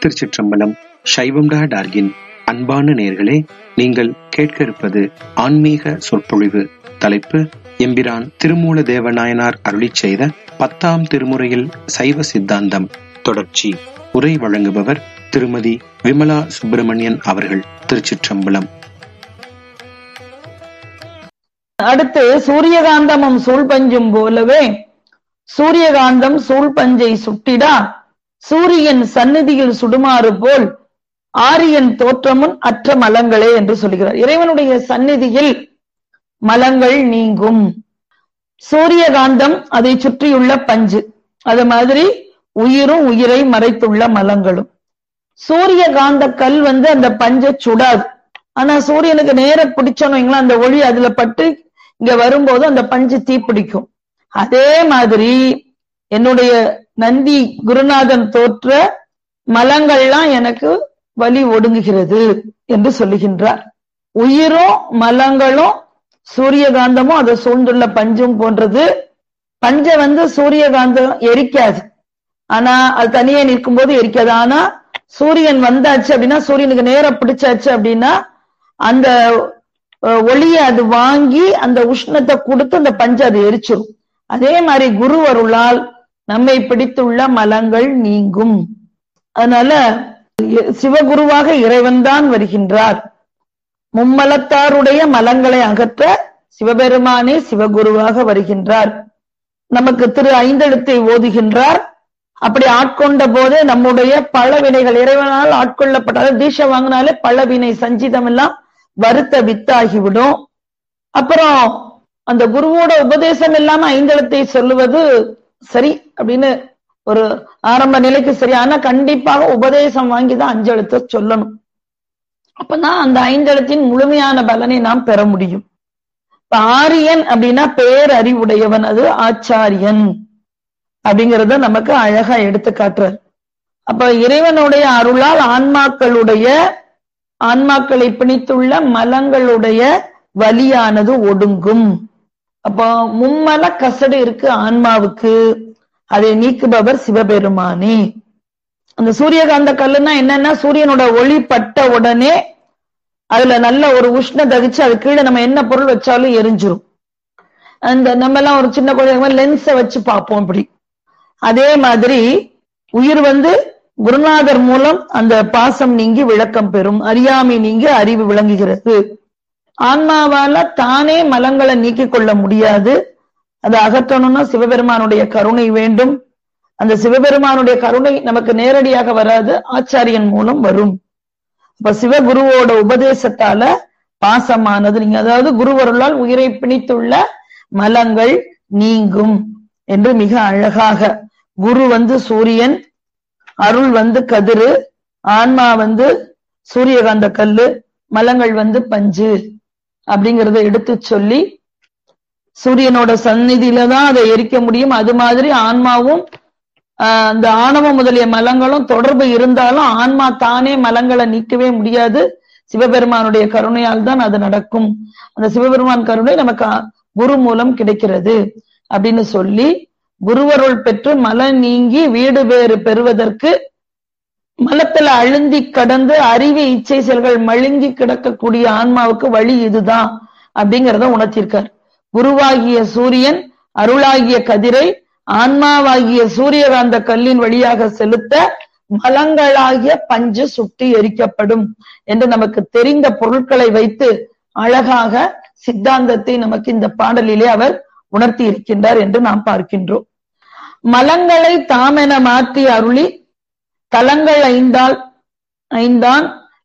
திருச்சிற்றம்பலம் சைவம் டா டார்கின் அன்பான நேர்களே நீங்கள் கேட்க இருப்பது ஆன்மீக சொற்பொழிவு தலைப்பு எம்பிரான் திருமூல தேவநாயனார் அருளிச் செய்த பத்தாம் திருமுறையில் சைவ சித்தாந்தம் தொடர்ச்சி உரை வழங்குபவர் திருமதி விமலா சுப்பிரமணியன் அவர்கள் திருச்சிற்றம்பலம் அடுத்து சூரியகாந்தமும் சூழ்பஞ்சும் போலவே சூரியகாந்தம் சூழ்பஞ்சை சுட்டிடா சூரியன் சந்நிதியில் சுடுமாறு போல் ஆரியன் தோற்றமுன் அற்ற மலங்களே என்று சொல்கிறார் இறைவனுடைய சந்நிதியில் மலங்கள் நீங்கும் சூரியகாந்தம் அதை சுற்றியுள்ள பஞ்சு அது மாதிரி உயிரும் உயிரை மறைத்துள்ள மலங்களும் சூரியகாந்த கல் வந்து அந்த பஞ்சை சுடாது ஆனா சூரியனுக்கு நேர பிடிச்சோன்னு அந்த ஒளி அதுல பட்டு இங்க வரும்போது அந்த பஞ்சு தீப்பிடிக்கும் அதே மாதிரி என்னுடைய நந்தி குருநாதன் தோற்ற மலங்கள்லாம் எனக்கு வலி ஒடுங்குகிறது என்று சொல்லுகின்றார் உயிரும் மலங்களும் சூரியகாந்தமும் அதை சூழ்ந்துள்ள பஞ்சும் போன்றது பஞ்சை வந்து சூரியகாந்தம் எரிக்காது ஆனா அது தனியே நிற்கும் போது எரிக்காது ஆனா சூரியன் வந்தாச்சு அப்படின்னா சூரியனுக்கு நேரம் பிடிச்சாச்சு அப்படின்னா அந்த ஒளியை அது வாங்கி அந்த உஷ்ணத்தை கொடுத்து அந்த பஞ்சு அது எரிச்சிடும் அதே மாதிரி குரு அருளால் நம்மை பிடித்துள்ள மலங்கள் நீங்கும் அதனால சிவகுருவாக இறைவன் தான் வருகின்றார் மும்மலத்தாருடைய மலங்களை அகற்ற சிவபெருமானே சிவகுருவாக வருகின்றார் நமக்கு திரு ஐந்தெழுத்தை ஓதுகின்றார் அப்படி ஆட்கொண்ட போது நம்முடைய பல வினைகள் இறைவனால் ஆட்கொள்ளப்பட்டால் தீட்சை வாங்கினாலே பல வினை சஞ்சிதம் எல்லாம் வருத்த வித்தாகிவிடும் அப்புறம் அந்த குருவோட உபதேசம் இல்லாம ஐந்தெழுத்தை சொல்லுவது சரி அப்படின்னு ஒரு ஆரம்ப நிலைக்கு சரி ஆனா கண்டிப்பாக உபதேசம் வாங்கிதான் அஞ்செழுத்த சொல்லணும் அப்பதான் அந்த ஐந்தெழுத்தின் முழுமையான பலனை நாம் பெற முடியும் இப்ப ஆரியன் அப்படின்னா பேரறிவுடையவன் அது ஆச்சாரியன் அப்படிங்கறத நமக்கு அழகா எடுத்து காட்டுறார் அப்ப இறைவனுடைய அருளால் ஆன்மாக்களுடைய ஆன்மாக்களை பிணித்துள்ள மலங்களுடைய வலியானது ஒடுங்கும் அப்போ மும்மல கசடு இருக்கு ஆன்மாவுக்கு அதை நீக்குபவர் சிவபெருமானே அந்த சூரியகாந்த கல்லுன்னா என்னன்னா சூரியனோட ஒளி பட்ட உடனே அதுல நல்ல ஒரு உஷ்ண தகிச்சு அது கீழே நம்ம என்ன பொருள் வச்சாலும் எரிஞ்சிரும் அந்த நம்ம எல்லாம் ஒரு சின்ன குழந்தை லென்ஸை வச்சு பார்ப்போம் அப்படி அதே மாதிரி உயிர் வந்து குருநாதர் மூலம் அந்த பாசம் நீங்கி விளக்கம் பெறும் அறியாமை நீங்கி அறிவு விளங்குகிறது ஆன்மாவால தானே மலங்களை நீக்கிக் கொள்ள முடியாது அதை அகற்றணும்னா சிவபெருமானுடைய கருணை வேண்டும் அந்த சிவபெருமானுடைய கருணை நமக்கு நேரடியாக வராது ஆச்சாரியன் மூலம் வரும் இப்ப சிவகுருவோட உபதேசத்தால பாசமானது நீங்க அதாவது குருவருளால் உயிரை பிணித்துள்ள மலங்கள் நீங்கும் என்று மிக அழகாக குரு வந்து சூரியன் அருள் வந்து கதிரு ஆன்மா வந்து சூரியகாந்த கல்லு மலங்கள் வந்து பஞ்சு அப்படிங்கறத எடுத்து சொல்லி சூரியனோட சந்நிதியில தான் அதை எரிக்க முடியும் அது மாதிரி ஆன்மாவும் அந்த ஆணவம் முதலிய மலங்களும் தொடர்பு இருந்தாலும் ஆன்மா தானே மலங்களை நீக்கவே முடியாது சிவபெருமானுடைய கருணையால் தான் அது நடக்கும் அந்த சிவபெருமான் கருணை நமக்கு குரு மூலம் கிடைக்கிறது அப்படின்னு சொல்லி குருவருள் பெற்று மல நீங்கி வீடு வேறு பெறுவதற்கு மலத்துல அழுந்தி கடந்து அறிவு இச்சை செயல்கள் மழுங்கி கிடக்கக்கூடிய ஆன்மாவுக்கு வழி இதுதான் அப்படிங்கிறத உணர்த்திருக்கார் குருவாகிய சூரியன் அருளாகிய கதிரை ஆன்மாவாகிய சூரியகாந்த கல்லின் வழியாக செலுத்த மலங்களாகிய பஞ்சு சுட்டி எரிக்கப்படும் என்று நமக்கு தெரிந்த பொருட்களை வைத்து அழகாக சித்தாந்தத்தை நமக்கு இந்த பாடலிலே அவர் உணர்த்தி இருக்கின்றார் என்று நாம் பார்க்கின்றோம் மலங்களை தாமென மாற்றி அருளி தலங்கள் ஐந்தால் ஐந்தான்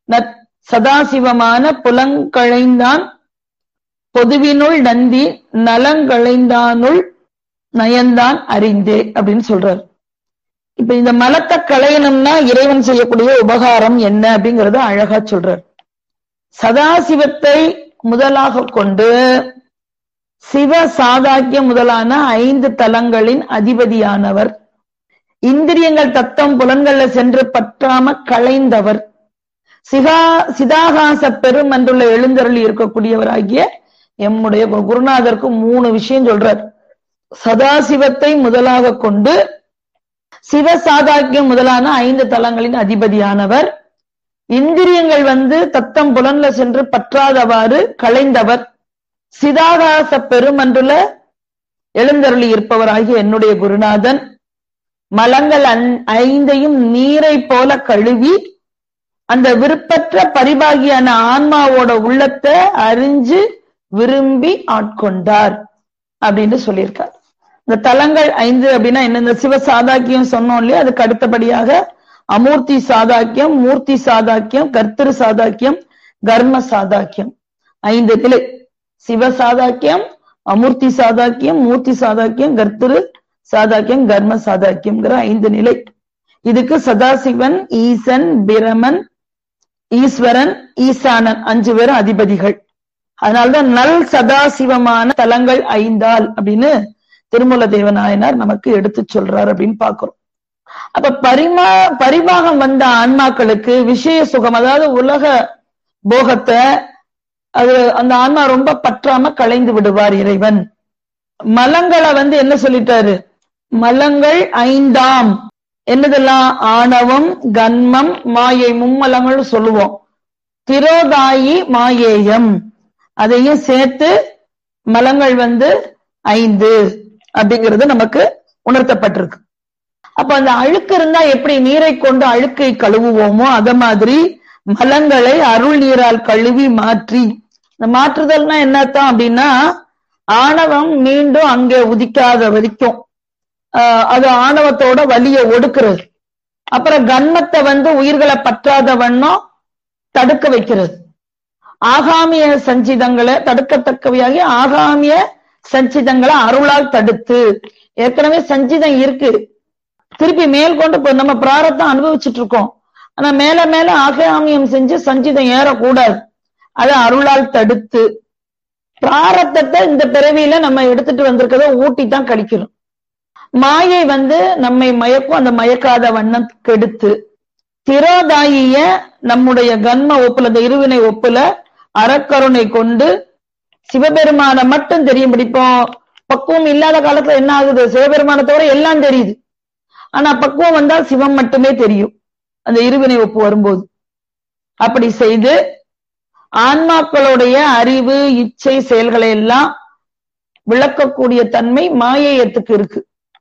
சதாசிவமான புலங்களைந்தான் பொதுவினுள் நந்தி நலங்களைந்தானுள் நயந்தான் அறிந்தே அப்படின்னு சொல்றார் இப்ப இந்த மலத்தை களையணும்னா இறைவன் செய்யக்கூடிய உபகாரம் என்ன அப்படிங்கறத அழகா சொல்றார் சதாசிவத்தை முதலாக கொண்டு சிவ சாதாக்கிய முதலான ஐந்து தலங்களின் அதிபதியானவர் இந்திரியங்கள் தத்தம் புலன்கள்ல சென்று பற்றாம களைந்தவர் சிகா சிதாகாச பெருமன்றுள்ள எழுந்தருளி இருக்கக்கூடியவராகிய எம்முடைய குருநாதருக்கு மூணு விஷயம் சொல்றார் சதாசிவத்தை முதலாக கொண்டு சிவசாதாக்கியம் முதலான ஐந்து தலங்களின் அதிபதியானவர் இந்திரியங்கள் வந்து தத்தம் புலன்ல சென்று பற்றாதவாறு களைந்தவர் சிதாகாச பெருமன்றுல எழுந்தருளி இருப்பவராகிய என்னுடைய குருநாதன் மலங்கள் ஐந்தையும் நீரை போல கழுவி அந்த விருப்பற்ற பரிபாகியான ஆன்மாவோட உள்ளத்தை அறிஞ்சு விரும்பி ஆட்கொண்டார் அப்படின்னு சொல்லியிருக்கார் இந்த தலங்கள் ஐந்து அப்படின்னா என்ன இந்த சிவ சாதாக்கியம் சொன்னோம் இல்லையா அதுக்கு அடுத்தபடியாக அமூர்த்தி சாதாக்கியம் மூர்த்தி சாதாக்கியம் கர்த்திரு சாதாக்கியம் கர்ம சாதாக்கியம் ஐந்து நிலை சிவ சாதாக்கியம் அமூர்த்தி சாதாக்கியம் மூர்த்தி சாதாக்கியம் கர்த்திரு சாதாக்கியம் கர்ம சாதாக்கியம்ங்கிற ஐந்து நிலை இதுக்கு சதாசிவன் ஈசன் பிரமன் ஈஸ்வரன் ஈசானன் அஞ்சு பேரும் அதிபதிகள் அதனால்தான் நல் சதாசிவமான தலங்கள் ஐந்தால் அப்படின்னு திருமூல தேவநாயனார் நமக்கு எடுத்து சொல்றார் அப்படின்னு பாக்குறோம் அப்ப பரிமா பரிபாகம் வந்த ஆன்மாக்களுக்கு விஷய சுகம் அதாவது உலக போகத்தை அது அந்த ஆன்மா ரொம்ப பற்றாம களைந்து விடுவார் இறைவன் மலங்களை வந்து என்ன சொல்லிட்டாரு மலங்கள் ஐந்தாம் என்னதெல்லாம் ஆணவம் கன்மம் மாயை மும்மலங்கள் சொல்லுவோம் திரோதாயி மாயேயம் அதையும் சேர்த்து மலங்கள் வந்து ஐந்து அப்படிங்கிறது நமக்கு உணர்த்தப்பட்டிருக்கு அப்ப அந்த அழுக்கு இருந்தா எப்படி நீரை கொண்டு அழுக்கை கழுவுவோமோ அத மாதிரி மலங்களை அருள் நீரால் கழுவி மாற்றி இந்த மாற்றுதல்னா என்னத்தான் அப்படின்னா ஆணவம் மீண்டும் அங்கே உதிக்காத வரைக்கும் அது ஆணவத்தோட வலிய ஒடுக்கிறது அப்புறம் கன்மத்தை வந்து உயிர்களை பற்றாத வண்ணம் தடுக்க வைக்கிறது ஆகாமிய சஞ்சிதங்களை தடுக்கத்தக்கவையாகி ஆகாமிய சஞ்சிதங்களை அருளால் தடுத்து ஏற்கனவே சஞ்சிதம் இருக்கு திருப்பி மேல் கொண்டு நம்ம பிராரத்தம் அனுபவிச்சுட்டு இருக்கோம் ஆனா மேல மேல ஆகாமியம் செஞ்சு சஞ்சிதம் ஏறக்கூடாது அதை அருளால் தடுத்து பிராரத்தத்தை இந்த பிறவியில நம்ம எடுத்துட்டு வந்திருக்கிறத ஊட்டி தான் கழிக்கிறோம் மாயை வந்து நம்மை மயக்கும் அந்த மயக்காத வண்ணம் கெடுத்து திரோதாயிய நம்முடைய கன்ம ஒப்புல இந்த இருவினை ஒப்புல அறக்கருணை கொண்டு சிவபெருமான மட்டும் தெரியும் பிடிப்போம் பக்குவம் இல்லாத காலத்துல என்ன ஆகுது சிவபெருமானத்தோட எல்லாம் தெரியுது ஆனா பக்குவம் வந்தால் சிவம் மட்டுமே தெரியும் அந்த இருவினை ஒப்பு வரும்போது அப்படி செய்து ஆன்மாக்களுடைய அறிவு இச்சை செயல்களை எல்லாம் விளக்கக்கூடிய தன்மை மாயையத்துக்கு இருக்கு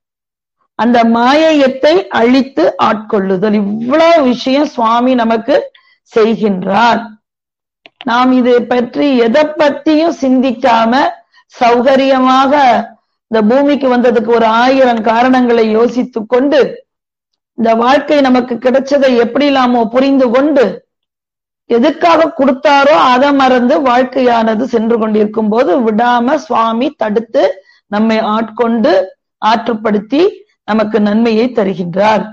அந்த மாயையத்தை அழித்து ஆட்கொள்ளுதல் இவ்வளவு விஷயம் சுவாமி நமக்கு செய்கின்றார் நாம் இதை பற்றி எதை பத்தியும் சிந்திக்காம சௌகரியமாக இந்த பூமிக்கு வந்ததுக்கு ஒரு ஆயிரம் காரணங்களை யோசித்து கொண்டு இந்த வாழ்க்கை நமக்கு கிடைச்சதை எப்படி இல்லாமோ புரிந்து கொண்டு எதுக்காக கொடுத்தாரோ அதை மறந்து வாழ்க்கையானது சென்று கொண்டிருக்கும் போது விடாம சுவாமி தடுத்து நம்மை ஆட்கொண்டு ஆற்றுப்படுத்தி நமக்கு நன்மையை தருகின்றார்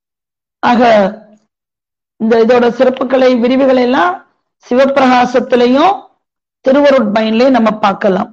ஆக இந்த இதோட சிறப்புகளை விரிவுகளை எல்லாம் சிவப்பிரகாசத்திலையும் திருவருட்பயன்லயும் நம்ம பார்க்கலாம்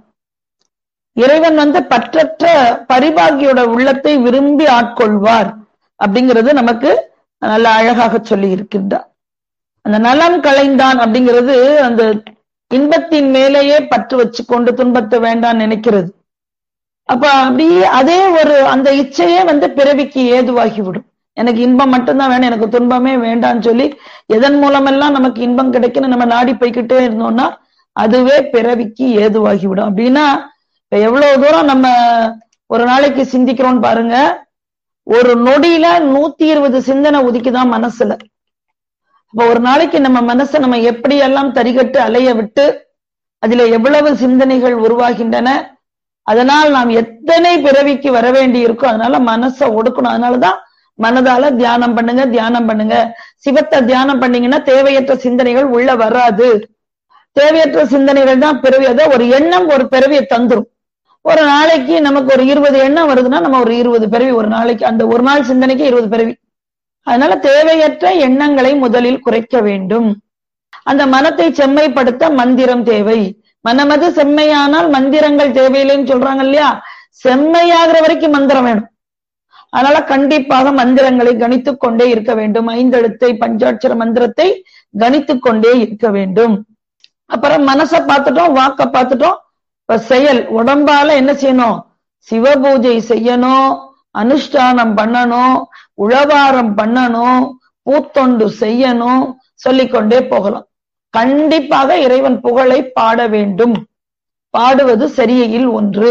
இறைவன் வந்து பற்றற்ற பரிபாகியோட உள்ளத்தை விரும்பி ஆட்கொள்வார் அப்படிங்கிறது நமக்கு நல்ல அழகாக சொல்லி இருக்கின்றார் அந்த நலம் களைந்தான் அப்படிங்கிறது அந்த இன்பத்தின் மேலேயே பற்று வச்சு கொண்டு துன்பத்தை வேண்டாம் நினைக்கிறது அப்ப அப்படி அதே ஒரு அந்த இச்சையே வந்து பிறவிக்கு ஏதுவாகி விடும் எனக்கு இன்பம் மட்டும்தான் வேணும் எனக்கு துன்பமே வேண்டாம்னு சொல்லி எதன் மூலமெல்லாம் நமக்கு இன்பம் கிடைக்குன்னு நம்ம நாடி போய்கிட்டே இருந்தோம்னா அதுவே பிறவிக்கு ஏதுவாகி விடும் அப்படின்னா இப்ப எவ்வளவு தூரம் நம்ம ஒரு நாளைக்கு சிந்திக்கிறோம்னு பாருங்க ஒரு நொடியில நூத்தி இருபது சிந்தனை உதிக்குதான் மனசுல அப்ப ஒரு நாளைக்கு நம்ம மனசை நம்ம எப்படி எல்லாம் தரிகட்டு அலைய விட்டு அதுல எவ்வளவு சிந்தனைகள் உருவாகின்றன அதனால் நாம் எத்தனை பிறவிக்கு வர வேண்டி இருக்கோ அதனால மனசை ஒடுக்கணும் அதனாலதான் மனதால தியானம் பண்ணுங்க தியானம் பண்ணுங்க சிவத்தை தியானம் பண்ணீங்கன்னா தேவையற்ற சிந்தனைகள் உள்ள வராது தேவையற்ற சிந்தனைகள் தான் பிறவி அதான் ஒரு எண்ணம் ஒரு பிறவியை தந்துரும் ஒரு நாளைக்கு நமக்கு ஒரு இருபது எண்ணம் வருதுன்னா நம்ம ஒரு இருபது பிறவி ஒரு நாளைக்கு அந்த ஒரு நாள் சிந்தனைக்கு இருபது பிறவி அதனால தேவையற்ற எண்ணங்களை முதலில் குறைக்க வேண்டும் அந்த மனத்தை செம்மைப்படுத்த மந்திரம் தேவை மனமது செம்மையானால் மந்திரங்கள் தேவையில்லைன்னு சொல்றாங்க இல்லையா செம்மையாகிற வரைக்கும் மந்திரம் வேணும் அதனால கண்டிப்பாக மந்திரங்களை கணித்துக் கொண்டே இருக்க வேண்டும் ஐந்தெழுத்தை பஞ்சாட்சர மந்திரத்தை கணித்துக் கொண்டே இருக்க வேண்டும் அப்புறம் மனசை பார்த்துட்டோம் வாக்க பார்த்துட்டோம் இப்ப செயல் உடம்பால என்ன செய்யணும் சிவ பூஜை செய்யணும் அனுஷ்டானம் பண்ணணும் உழவாரம் பண்ணணும் பூத்தொண்டு செய்யணும் சொல்லிக்கொண்டே போகலாம் கண்டிப்பாக இறைவன் புகழை பாட வேண்டும் பாடுவது சரியில் ஒன்று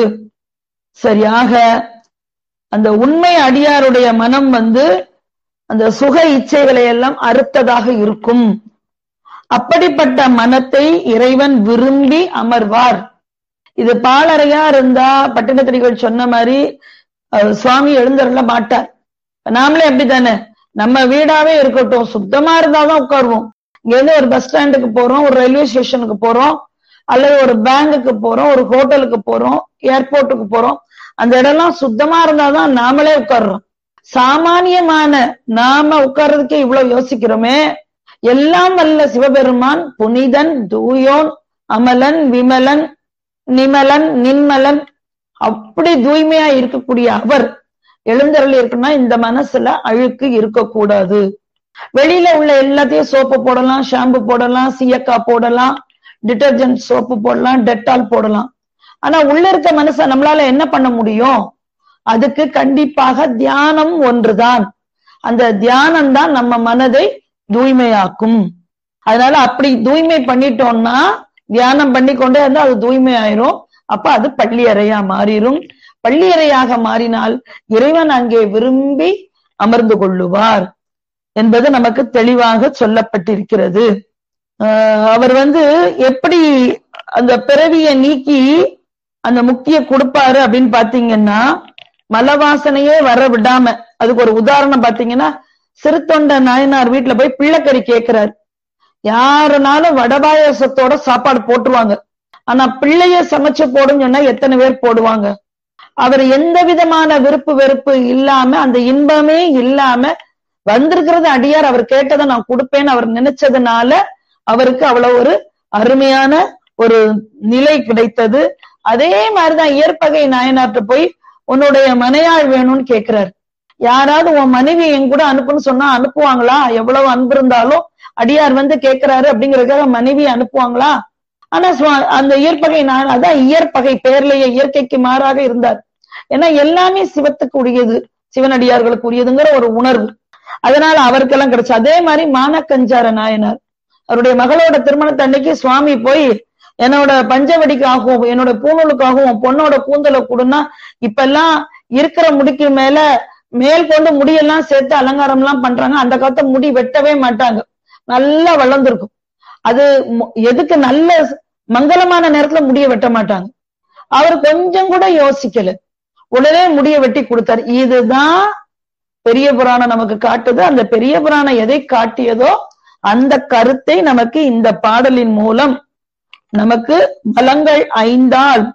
சரியாக அந்த உண்மை அடியாருடைய மனம் வந்து அந்த சுக இச்சைகளை எல்லாம் அறுத்ததாக இருக்கும் அப்படிப்பட்ட மனத்தை இறைவன் விரும்பி அமர்வார் இது பாலறையா இருந்தா பட்டினத்திரிகள் சொன்ன மாதிரி அஹ், சுவாமி எழுந்தருள மாட்டார் நாமளே அப்படித்தானே நம்ம வீடாவே இருக்கட்டும் சுத்தமா இருந்தாதான் உட்காருவோம் இங்க இருந்து ஒரு பஸ் ஸ்டாண்டுக்கு போறோம் ஒரு ரயில்வே ஸ்டேஷனுக்கு போறோம் அல்லது ஒரு பேங்குக்கு போறோம் ஒரு ஹோட்டலுக்கு போறோம் ஏர்போர்ட்டுக்கு போறோம் அந்த இடம்லாம் சுத்தமா இருந்தாதான் நாமளே உட்கார்றோம் சாமானியமான நாம உட்கார்றதுக்கே இவ்வளவு யோசிக்கிறோமே எல்லாம் வல்ல சிவபெருமான் புனிதன் தூயோன் அமலன் விமலன் நிமலன் நின்மலன் அப்படி தூய்மையா இருக்கக்கூடிய அவர் எழுந்தருள் இருக்குன்னா இந்த மனசுல அழுக்கு இருக்கக்கூடாது வெளியில உள்ள எல்லாத்தையும் சோப்பு போடலாம் ஷாம்பு போடலாம் சீயக்கா போடலாம் டிட்டர்ஜென்ட் சோப்பு போடலாம் டெட்டால் போடலாம் ஆனா உள்ள இருக்க மனுஷன் நம்மளால என்ன பண்ண முடியும் அதுக்கு கண்டிப்பாக தியானம் ஒன்றுதான் அந்த தியானம் தான் நம்ம மனதை தூய்மையாக்கும் அதனால அப்படி தூய்மை பண்ணிட்டோம்னா தியானம் பண்ணி கொண்டே இருந்தா அது தூய்மை ஆயிரும் அப்ப அது பள்ளியறையா மாறிடும் பள்ளியறையாக மாறினால் இறைவன் அங்கே விரும்பி அமர்ந்து கொள்ளுவார் என்பது நமக்கு தெளிவாக சொல்லப்பட்டிருக்கிறது ஆஹ் அவர் வந்து எப்படி அந்த பிறவியை நீக்கி அந்த முக்கிய கொடுப்பாரு அப்படின்னு பாத்தீங்கன்னா மலவாசனையே வர விடாம அதுக்கு ஒரு உதாரணம் பாத்தீங்கன்னா சிறுத்தொண்ட நாயனார் வீட்டுல போய் பிள்ளைக்கறி கேட்கிறாரு யாருனாலும் வடபாயசத்தோட சாப்பாடு போட்டுருவாங்க ஆனா பிள்ளைய சமைச்சு போடுன்னு சொன்னா எத்தனை பேர் போடுவாங்க அவர் எந்த விதமான விருப்பு வெறுப்பு இல்லாம அந்த இன்பமே இல்லாம வந்திருக்கிறது அடியார் அவர் கேட்டதை நான் கொடுப்பேன்னு அவர் நினைச்சதுனால அவருக்கு அவ்வளவு ஒரு அருமையான ஒரு நிலை கிடைத்தது அதே மாதிரிதான் இயற்பகை நாயனார்ட்ட போய் உன்னுடைய மனையாள் வேணும்னு கேக்குறாரு யாராவது உன் மனைவி என் கூட அனுப்புன்னு சொன்னா அனுப்புவாங்களா எவ்வளவு அன்பு இருந்தாலும் அடியார் வந்து கேக்குறாரு அப்படிங்கறதுக்காக மனைவி அனுப்புவாங்களா ஆனா சுவா- அந்த இயற்பகை நான் அதான் இயற்பகை பெயர்லயே இயற்கைக்கு மாறாக இருந்தார் ஏன்னா எல்லாமே சிவத்துக்கு உரியது சிவனடியார்களுக்கு உரியதுங்கிற ஒரு உணர்வு அதனால அவருக்கெல்லாம் கிடைச்சு அதே மாதிரி மானக்கஞ்சார நாயனார் அவருடைய மகளோட திருமணத்தன்னைக்கு சுவாமி போய் என்னோட பஞ்சவடிக்காகவும் என்னோட பூணூலுக்காகவும் பொண்ணோட கூந்தலை கொடுன்னா இப்ப எல்லாம் இருக்கிற முடிக்கு மேல மேல் கொண்டு முடியெல்லாம் சேர்த்து அலங்காரம் எல்லாம் பண்றாங்க அந்த காலத்துல முடி வெட்டவே மாட்டாங்க நல்லா வளர்ந்துருக்கும் அது மு- எதுக்கு நல்ல மங்களமான நேரத்துல முடிய வெட்ட மாட்டாங்க அவர் கொஞ்சம் கூட யோசிக்கல உடனே முடிய வெட்டி கொடுத்தாரு இதுதான் பெரிய புராணம் நமக்கு காட்டுது அந்த பெரிய புராணம் எதை காட்டியதோ அந்த கருத்தை நமக்கு இந்த பாடலின் மூலம் நமக்கு மலங்கள் ஐந்தால்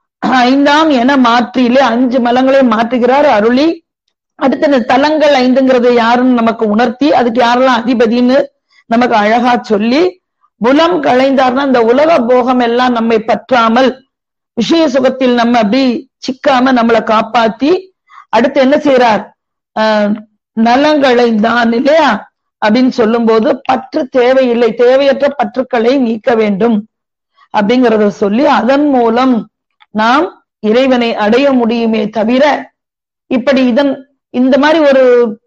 ஐந்தாம் என மாற்றிலே அஞ்சு மலங்களை மாற்றுகிறார் அருளி அடுத்து இந்த தலங்கள் ஐந்துங்கிறது யாருன்னு நமக்கு உணர்த்தி அதுக்கு யாரெல்லாம் அதிபதின்னு நமக்கு அழகா சொல்லி புலம் களைந்தார்னா இந்த உலக போகம் எல்லாம் நம்மை பற்றாமல் விஷய சுகத்தில் நம்ம அப்படி சிக்காம நம்மளை காப்பாத்தி அடுத்து என்ன செய்யறார் ஆஹ் நலங்களைந்தான் இல்லையா அப்படின்னு சொல்லும்போது பற்று தேவையில்லை தேவையற்ற பற்றுக்களை நீக்க வேண்டும் அப்படிங்கறத சொல்லி அதன் மூலம் நாம் இறைவனை அடைய முடியுமே தவிர இப்படி இதன் இந்த மாதிரி ஒரு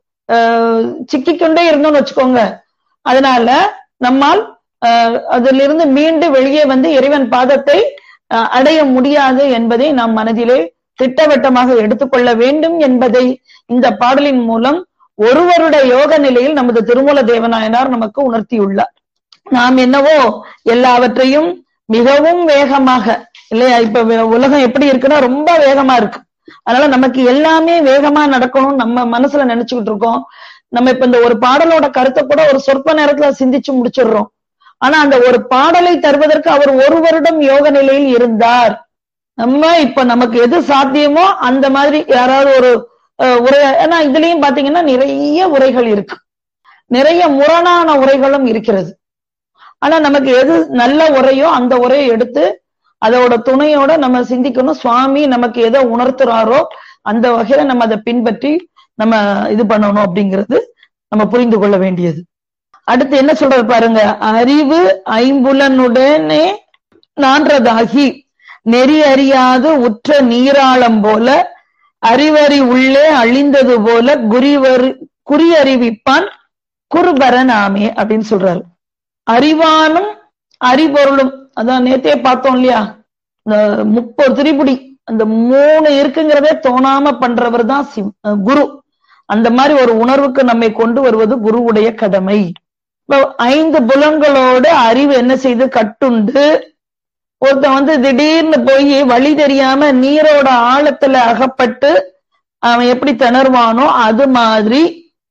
ஆஹ், சிக்கிக்கொண்டே இருந்தோம்னு வச்சுக்கோங்க அதனால நம்மால் ஆஹ், அதிலிருந்து மீண்டு வெளியே வந்து இறைவன் பாதத்தை ஆஹ், அடைய முடியாது என்பதை நாம் மனதிலே திட்டவட்டமாக எடுத்துக்கொள்ள வேண்டும் என்பதை இந்த பாடலின் மூலம் ஒருவருடைய யோக நிலையில் நமது திருமூல தேவநாயனார் நமக்கு உணர்த்தியுள்ளார் நாம் என்னவோ எல்லாவற்றையும் மிகவும் வேகமாக இல்லையா இப்ப வே- உலகம் எப்படி இருக்குன்னா ரொம்ப வேகமா இருக்கு அதனால நமக்கு எல்லாமே வேகமா நடக்கணும் நம்ம மனசுல நினைச்சுக்கிட்டு இருக்கோம் நம்ம இப்ப இந்த ஒரு பாடலோட கருத்தை கூட ஒரு சொற்ப நேரத்துல சிந்திச்சு முடிச்சிடுறோம் ஆனா அந்த ஒரு பாடலை தருவதற்கு அவர் ஒரு வருடம் யோக நிலையில் இருந்தார் நம்ம இப்ப நமக்கு எது சாத்தியமோ அந்த மாதிரி யாராவது ஒரு அஹ், உரை ஏன்னா இதுலயும் பாத்தீங்கன்னா நிறைய உரைகள் இருக்கு நிறைய முரணான உரைகளும் இருக்கிறது ஆனா நமக்கு எது நல்ல உரையோ அந்த உரையை எடுத்து அதோட துணையோட நம்ம சிந்திக்கணும் சுவாமி நமக்கு எதை உணர்த்துறாரோ அந்த வகையில நம்ம அதை பின்பற்றி நம்ம இது பண்ணணும் அப்படிங்கிறது நம்ம புரிந்து கொள்ள வேண்டியது அடுத்து என்ன சொல்றது பாருங்க அறிவு ஐம்புலனுடனே நான்றதாகி நெறி அறியாது உற்ற நீராளம் போல அறிவறி உள்ளே அழிந்தது போல குறிவரு குறி அறிவிப்பான் குருபரனாமே அப்படின்னு சொல்றாரு அறிவானும் அறிபொருளும் அதான் நேத்தே பார்த்தோம் இல்லையா இந்த முப்பது திரிபுடி அந்த மூணு இருக்குங்கிறதே தோணாம பண்றவர் தான் சிவ் குரு அந்த மாதிரி ஒரு உணர்வுக்கு நம்மை கொண்டு வருவது குருவுடைய கடமை இப்போ ஐந்து புலன்களோடு அறிவு என்ன செய்து கட்டுண்டு ஒருத்தன் வந்து திடீர்னு போய் வழி தெரியாம நீரோட ஆழத்துல அகப்பட்டு அவன் எப்படி திணறுவானோ அது மாதிரி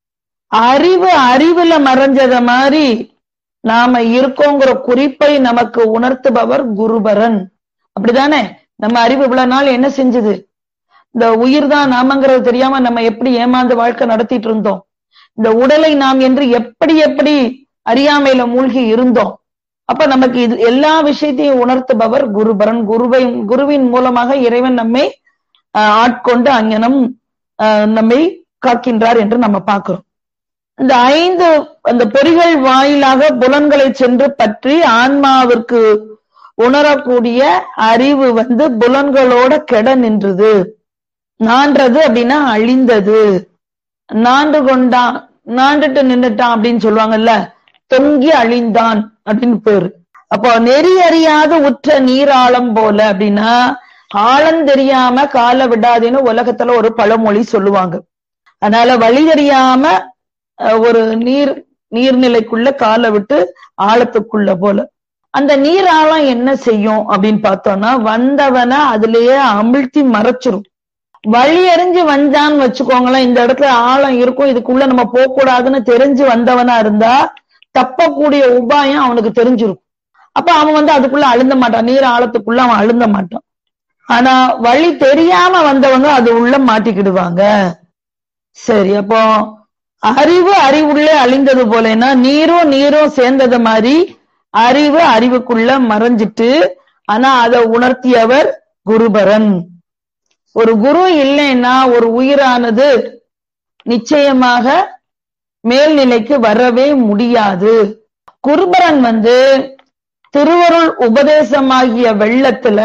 அறிவு அறிவுல மறைஞ்சத மாதிரி நாம இருக்கோங்கிற குறிப்பை நமக்கு உணர்த்துபவர் குருபரன் அப்படிதானே நம்ம அறிவு இவ்வளவு நாள் என்ன செஞ்சது இந்த உயிர் தான் நாமங்கிறது தெரியாம நம்ம எப்படி ஏமாந்து வாழ்க்கை நடத்திட்டு இருந்தோம் இந்த உடலை நாம் என்று எப்படி எப்படி அறியாமையில மூழ்கி இருந்தோம் அப்ப நமக்கு இது எல்லா விஷயத்தையும் உணர்த்துபவர் குருபரன் குருவை குருவின் மூலமாக இறைவன் நம்மை ஆட்கொண்டு அங்கனம் நம்மை காக்கின்றார் என்று நம்ம பார்க்கிறோம் இந்த ஐந்து அந்த பொறிகள் வாயிலாக புலன்களை சென்று பற்றி ஆன்மாவிற்கு உணரக்கூடிய அறிவு வந்து புலன்களோட கெட நின்றது நான்றது அப்படின்னா அழிந்தது நாண்டு கொண்டான் நாண்டுட்டு நின்றுட்டான் அப்படின்னு சொல்லுவாங்கல்ல தொங்கி அழிந்தான் அப்படின்னு பேரு அப்போ நெறி அறியாத உற்ற நீராழம் போல அப்படின்னா ஆழம் தெரியாம காலை விடாதுன்னு உலகத்துல ஒரு பழமொழி சொல்லுவாங்க அதனால வழி தெரியாம ஒரு நீர் நீர்நிலைக்குள்ள காலை விட்டு ஆழத்துக்குள்ள போல அந்த நீர் ஆழம் என்ன செய்யும் அப்படின்னு பார்த்தோம்னா வந்தவனை அதுலயே அமிழ்த்தி மறைச்சிரும் வழி அறிஞ்சு வந்தான்னு வச்சுக்கோங்களேன் இந்த இடத்துல ஆழம் இருக்கும் இதுக்குள்ள நம்ம போக கூடாதுன்னு தெரிஞ்சு வந்தவனா இருந்தா தப்பக்கூடிய உபாயம் அவனுக்கு தெரிஞ்சிருக்கும் அப்ப அவன் வந்து அதுக்குள்ள அழுந்த மாட்டான் நீர் ஆழத்துக்குள்ள அவன் அழுந்த மாட்டான் ஆனா வழி தெரியாம வந்தவங்க அது உள்ள மாட்டிக்கிடுவாங்க சரி அப்போ அறிவு அறிவுள்ளே அழிந்தது போலன்னா நீரும் நீரும் சேர்ந்தது மாதிரி அறிவு அறிவுக்குள்ள மறைஞ்சிட்டு ஆனா அதை உணர்த்தியவர் குருபரன் ஒரு குரு இல்லைன்னா ஒரு உயிரானது நிச்சயமாக மேல்நிலைக்கு வரவே முடியாது குருபரன் வந்து திருவருள் உபதேசமாகிய வெள்ளத்துல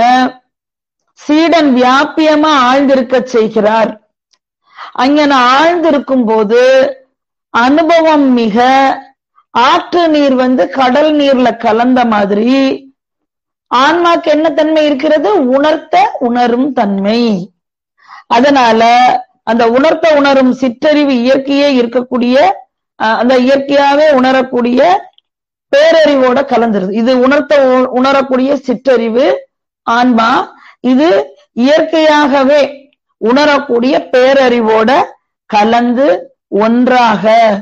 சீடன் வியாபியமா ஆழ்ந்திருக்க செய்கிறார் அங்க நான் ஆழ்ந்திருக்கும் போது அனுபவம் மிக ஆற்று நீர் வந்து கடல் நீர்ல கலந்த மாதிரி ஆன்மாக்கு என்ன தன்மை இருக்கிறது உணர்த்த உணரும் தன்மை அதனால அந்த உணர்த்த உணரும் சிற்றறிவு இயற்கையே இருக்கக்கூடிய அந்த இயற்கையாவே உணரக்கூடிய பேரறிவோட கலந்துருது இது உணர்த்த உணரக்கூடிய சிற்றறிவு ஆன்மா இது இயற்கையாகவே உணரக்கூடிய பேரறிவோட கலந்து ஒன்றாக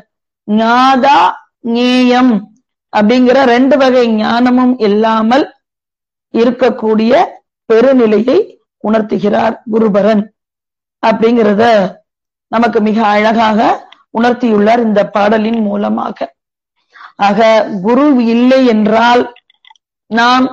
ஞாதா ஞேயம் அப்படிங்கிற ரெண்டு வகை ஞானமும் இல்லாமல் இருக்கக்கூடிய பெருநிலையை உணர்த்துகிறார் குருபரன் அப்படிங்கிறத நமக்கு மிக அழகாக உணர்த்தியுள்ளார் இந்த பாடலின் மூலமாக ஆக குரு இல்லை என்றால் நாம்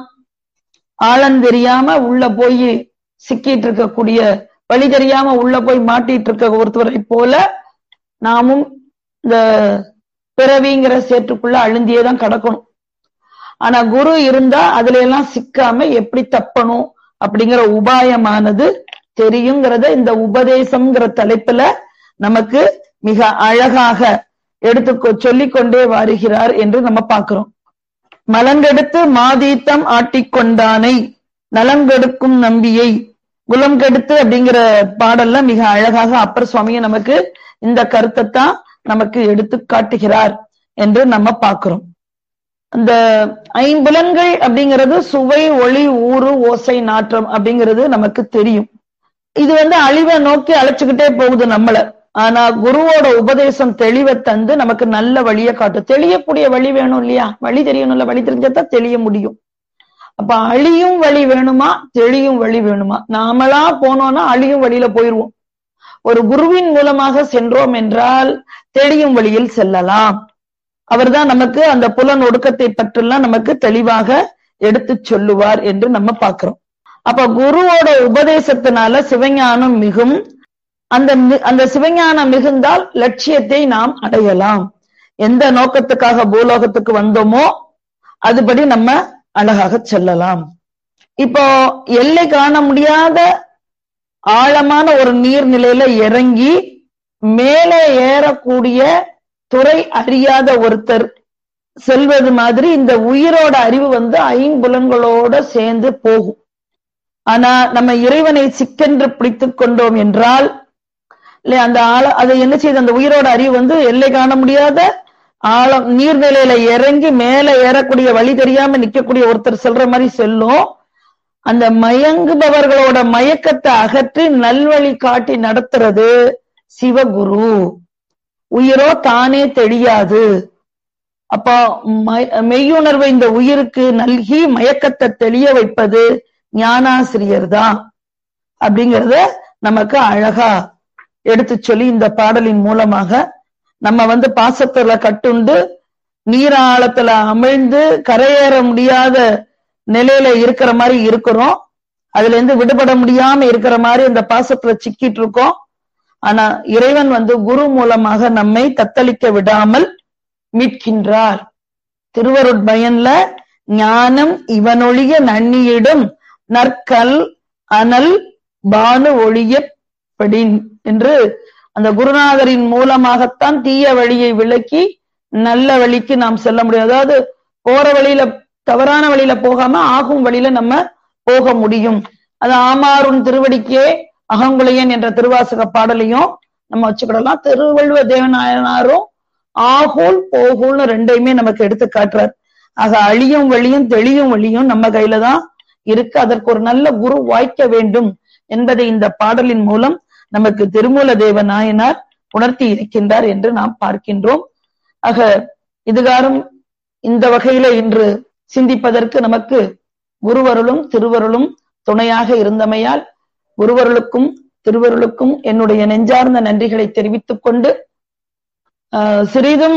ஆழந்தெரியாம உள்ள போய் சிக்கிட்டு இருக்கக்கூடிய வழி தெரியாம உள்ள போய் மாட்டிட்டு இருக்க ஒருத்தவரை போல நாமும் இந்த பிறவிங்கிற சேற்றுக்குள்ள அழுந்தியே தான் கிடக்கணும் ஆனா குரு இருந்தா அதுல எல்லாம் சிக்காம எப்படி தப்பணும் அப்படிங்கிற உபாயமானது தெரியுங்கிறத இந்த உபதேசம்ங்கிற தலைப்புல நமக்கு மிக அழகாக எடுத்து சொல்லிக்கொண்டே வருகிறார் என்று நம்ம பார்க்கிறோம் மலங்கெடுத்து மாதீத்தம் ஆட்டிக்கொண்டானை நலங்கெடுக்கும் நம்பியை குலம் கெடுத்து அப்படிங்கிற பாடல்ல மிக அழகாக அப்பர் சுவாமியை நமக்கு இந்த கருத்தை தான் நமக்கு எடுத்து காட்டுகிறார் என்று நம்ம பார்க்கிறோம் அந்த ஐம்புலன்கள் அப்படிங்கிறது சுவை ஒளி ஊறு ஓசை நாற்றம் அப்படிங்கிறது நமக்கு தெரியும் இது வந்து அழிவை நோக்கி அழைச்சுக்கிட்டே போகுது நம்மள ஆனா குருவோட உபதேசம் தெளிவை தந்து நமக்கு நல்ல வழியை காட்டும் தெளியக்கூடிய வழி வேணும் இல்லையா வழி தெரியணும்ல வழி தெரிஞ்சதான் தெளிய முடியும் அப்ப அழியும் வழி வேணுமா தெளியும் வழி வேணுமா நாமளா போனோம்னா அழியும் வழியில போயிருவோம் ஒரு குருவின் மூலமாக சென்றோம் என்றால் தெளியும் வழியில் செல்லலாம் அவர்தான் நமக்கு அந்த புலன் ஒடுக்கத்தை பற்றெல்லாம் நமக்கு தெளிவாக எடுத்து சொல்லுவார் என்று நம்ம பார்க்கிறோம் அப்ப குருவோட உபதேசத்தினால சிவஞானம் மிகும் அந்த அந்த சிவஞானம் மிகுந்தால் லட்சியத்தை நாம் அடையலாம் எந்த நோக்கத்துக்காக பூலோகத்துக்கு வந்தோமோ அதுபடி நம்ம அழகாக செல்லலாம் இப்போ எல்லை காண முடியாத ஆழமான ஒரு நீர்நிலையில இறங்கி மேலே ஏறக்கூடிய துறை அறியாத ஒருத்தர் செல்வது மாதிரி இந்த உயிரோட அறிவு வந்து ஐம்புலன்களோட சேர்ந்து போகும் ஆனா நம்ம இறைவனை சிக்கென்று பிடித்துக் கொண்டோம் என்றால் இல்லையா அந்த ஆழ அதை என்ன செய்யுது அந்த உயிரோட அறிவு வந்து எல்லை காண முடியாத ஆழம் நீர்நிலையில இறங்கி மேல ஏறக்கூடிய வழி தெரியாம நிக்கக்கூடிய ஒருத்தர் செல்ற மாதிரி செல்லும் அந்த மயங்குபவர்களோட மயக்கத்தை அகற்றி நல்வழி காட்டி நடத்துறது சிவகுரு உயிரோ தானே தெரியாது அப்போ மெய்யுணர்வை இந்த உயிருக்கு நல்கி மயக்கத்தை தெளிய வைப்பது ஞானாசிரியர் தான் அப்படிங்கறத நமக்கு அழகா எடுத்து சொல்லி இந்த பாடலின் மூலமாக நம்ம வந்து பாசத்துல கட்டுண்டு நீராழத்துல அமிழ்ந்து கரையேற முடியாத நிலையில இருக்கிற மாதிரி இருக்கிறோம் அதுல இருந்து விடுபட முடியாம இருக்கிற மாதிரி அந்த பாசத்துல சிக்கிட்டு இருக்கோம் ஆனா இறைவன் வந்து குரு மூலமாக நம்மை தத்தளிக்க விடாமல் மீட்கின்றார் திருவருட்பயன்ல ஞானம் இவனொழிய நன்னியிடும் நற்கல் அனல் பானு ஒழிய படின் என்று அந்த குருநாதரின் மூலமாகத்தான் தீய வழியை விளக்கி நல்ல வழிக்கு நாம் செல்ல முடியும் அதாவது போற வழியில தவறான வழியில போகாம ஆகும் வழியில நம்ம போக முடியும் அது ஆமாறுன் திருவடிக்கே அகங்குளையன் என்ற திருவாசக பாடலையும் நம்ம வச்சுக்கிடலாம் திருவள்ளுவ தேவநாயனாரும் ஆகூல் போகூல்னு ரெண்டையுமே நமக்கு எடுத்து காட்டுறார் ஆக அழியும் வழியும் தெளியும் வழியும் நம்ம கையில தான் இருக்கு அதற்கு ஒரு நல்ல குரு வாய்க்க வேண்டும் என்பதை இந்த பாடலின் மூலம் நமக்கு திருமூல தேவ நாயனார் உணர்த்தி இருக்கின்றார் என்று நாம் பார்க்கின்றோம் ஆக இதுகாரும் இந்த வகையில இன்று சிந்திப்பதற்கு நமக்கு குருவருளும் திருவருளும் துணையாக இருந்தமையால் குருவருளுக்கும் திருவருளுக்கும் என்னுடைய நெஞ்சார்ந்த நன்றிகளை தெரிவித்துக் கொண்டு சிறிதும்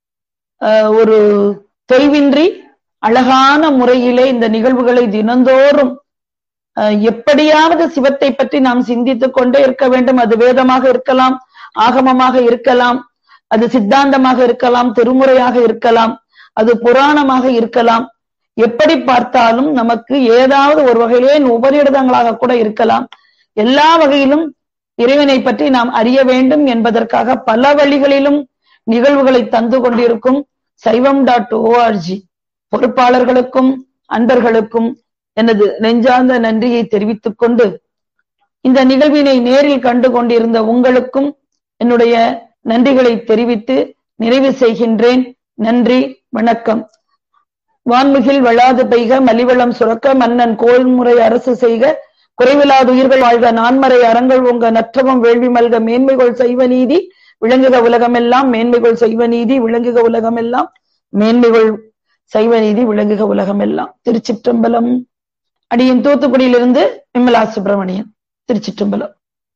ஒரு தொய்வின்றி அழகான முறையிலே இந்த நிகழ்வுகளை தினந்தோறும் எப்படியாவது சிவத்தை பற்றி நாம் சிந்தித்துக் கொண்டே இருக்க வேண்டும் அது வேதமாக இருக்கலாம் ஆகமமாக இருக்கலாம் அது சித்தாந்தமாக இருக்கலாம் திருமுறையாக இருக்கலாம் அது புராணமாக இருக்கலாம் எப்படி பார்த்தாலும் நமக்கு ஏதாவது ஒரு வகையிலே உபரிடதங்களாக கூட இருக்கலாம் எல்லா வகையிலும் இறைவனை பற்றி நாம் அறிய வேண்டும் என்பதற்காக பல வழிகளிலும் நிகழ்வுகளை தந்து கொண்டிருக்கும் சைவம் டாட் ஓஆர்ஜி பொறுப்பாளர்களுக்கும் அன்பர்களுக்கும் எனது நெஞ்சார்ந்த நன்றியை தெரிவித்துக் கொண்டு இந்த நிகழ்வினை நேரில் கண்டு கொண்டிருந்த உங்களுக்கும் என்னுடைய நன்றிகளை தெரிவித்து நிறைவு செய்கின்றேன் நன்றி வணக்கம் வான்மிகில் வளாது பெய்க மலிவளம் சுரக்க மன்னன் கோல்முறை அரசு செய்க குறைவில்லாத உயிர்கள் வாழ்க நான்மறை அறங்கள் உங்க நற்றவம் வேள்வி மல்க மேன்மைகள் செய்வ நீதி விளங்குக உலகமெல்லாம் மேன்மைகள் செய்வ நீதி விளங்குக உலகமெல்லாம் மேன்மைகள் சைவ நீதி விளங்குக உலகமெல்லாம் திருச்சிற்றம்பலம் அடியின் தூத்துக்குடியிலிருந்து விமலா சுப்பிரமணியன் திருச்சிற்றம்பலம்